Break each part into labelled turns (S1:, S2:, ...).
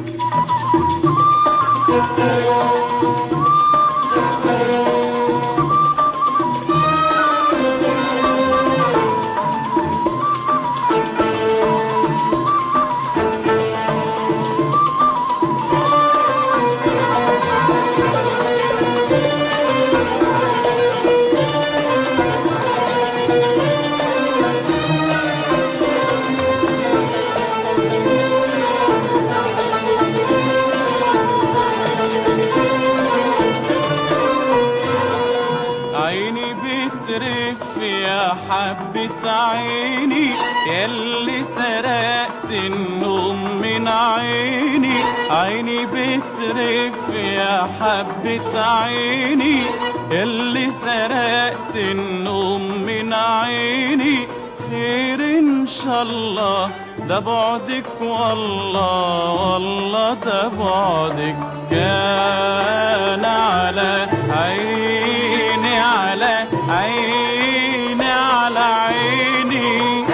S1: عيني بترف يا حبة عيني ياللي سرقت النوم من عيني عيني بترف يا حبة عيني ياللي سرقت النوم من عيني خير ان شاء الله ده بعدك والله والله ده بعدك كان على عيني على عيني على عيني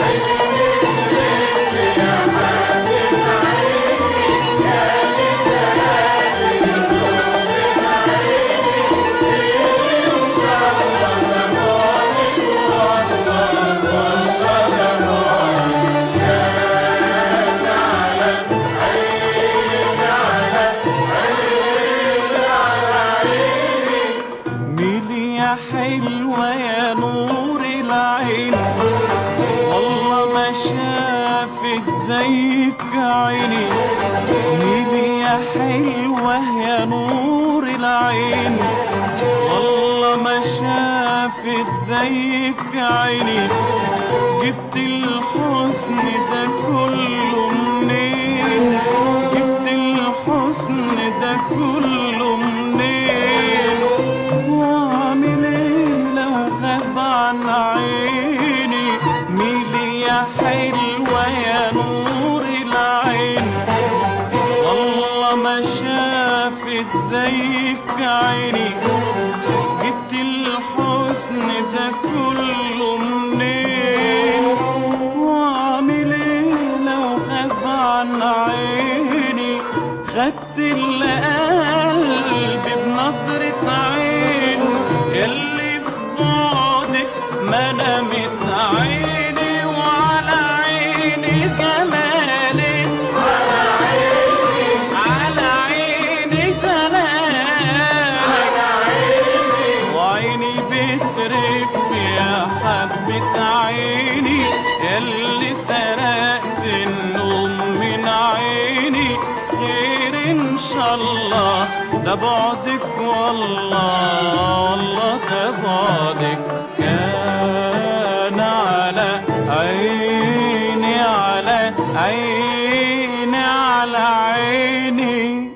S1: ميلي يا حلوة يا نور العين والله ما شافت زيك عيني ميلي يا حلوة يا نور العين والله ما شافت زيك عيني جبت الحسن ده كله منين جبت الحسن ده كله منين واعمل ايه لو غاب عن عيني ميلي يا حلوة يا نور العين والله ما شافت زيك عيني جبت الحسن ده كله منين واعمل ايه لو غاب عن عيني خدت اللي قلبي بنظرة عين يلي في بعدك ما نامت عيني وعلى عيني جمالك على عيني جمالك وعيني بترف يا حبة عيني يلي سرقت النوم من عيني خير ان شاء الله ده بعدك والله والله ده بعدك كان على عيني على عيني على عيني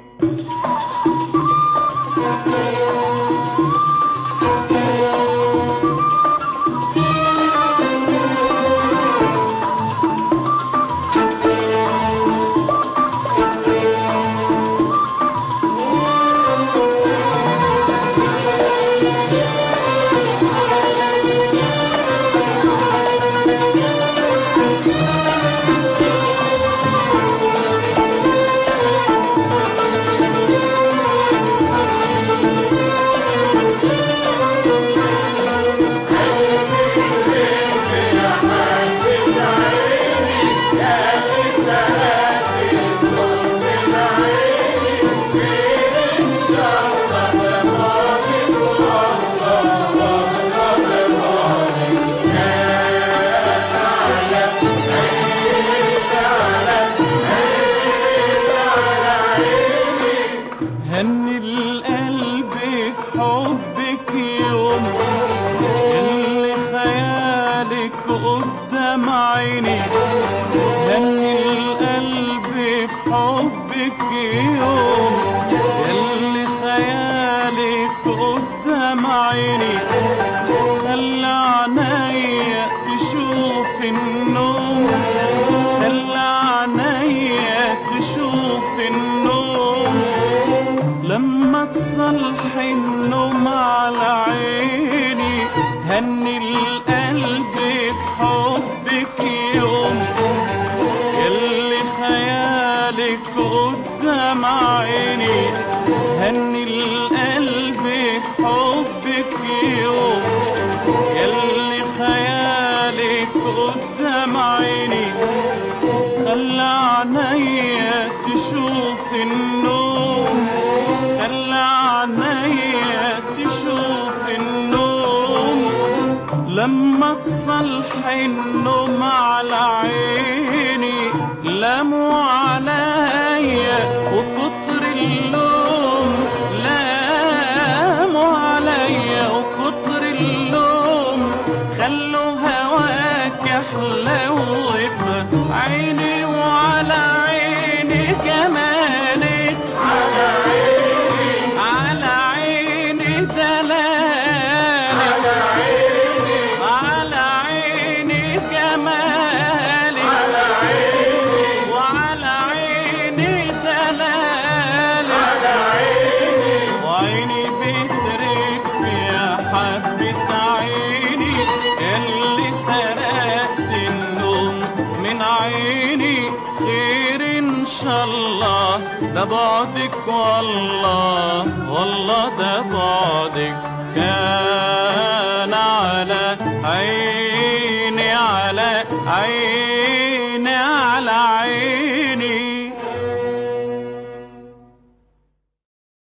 S1: هني القلب في حبك يوم اللي خيالك قدام عيني هني القلب في حبك يوم اللي خيالك قدام عيني خلى عينيا تشوف النوم خلى عينيا تشوف النوم لما تصلحي النوم على عيني هني القلب في حبك يوم يلي خيالك قدام قدام عيني هني القلب في حبك يوم يلي خيالك قدام عيني خلى عينيا تشوف النوم خلى عينيا تشوف النوم لما تصلح النوم على عيني لاموا عليا وكتر اللوم لاموا عليا وكتر اللوم خلوا هواك احلى ويبقى عيني وعلى عيني جمالك على عيني على عيني دلالك على عيني على عيني جمالك على عيني وعلى عيني دلالك على عيني وعيني بترك فيها حبة عيني اللي سرقت النوم من عيني خير ان شاء الله ده بعدك والله والله ده بعدك كان على عيني على عيني